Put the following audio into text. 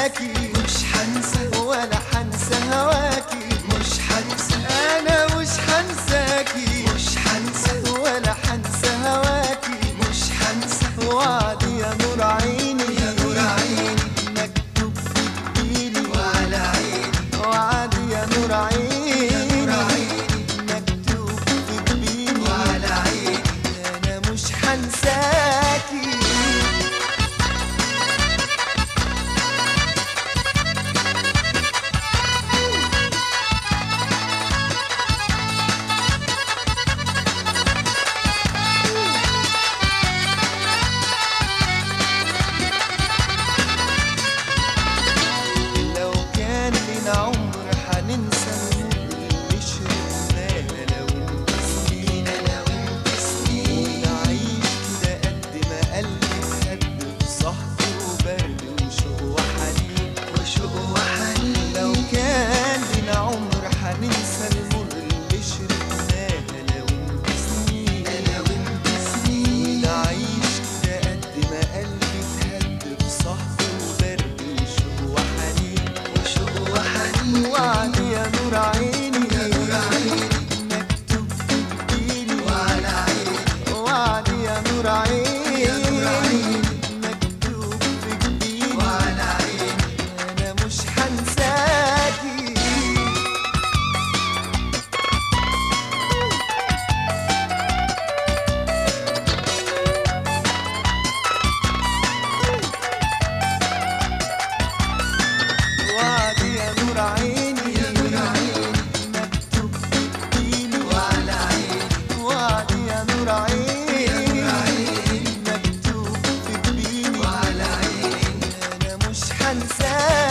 حنساكي مش حنسى ولا حنسى هواكي مش حنسى انا مش حنساكي مش حنسى ولا حنسى هواكي مش حنسى وعدي يا نور عيني يا نور عيني مكتوب في جبيني وعلى عيني وعدي يا نور عيني يا نور عيني مكتوب في جبيني وعلى عيني انا مش حنساكي لو كان لنا عمر حننسى اللي شربناه لو انت سنين انا وانت سنين ونعيش كده قد ما قلبي اتهد بصهد وبرد وشوق وحنين وشوق وحنين لو كان لنا عمر حننسى المر اللي شربناه لو انت سنين انا وانت سنين ونعيش كده قد ما قلبي اتهد بصهد وبرد وشوق وحنين وشوق وحنين وعدي يا نور عيني يا نور عيني مكتوب في جبيني وعلى عيني وعدي يا نور عيني يا نور عيني مكتوب في جبيني وعلى عيني انا مش حنساكي وعدي يا نور عيني يا نور عيني مكتوب في جبيني وعلى عيني وعدي يا نور عيني يا نور عيني مكتوب في جبيني وعلى عيني انا مش حنساك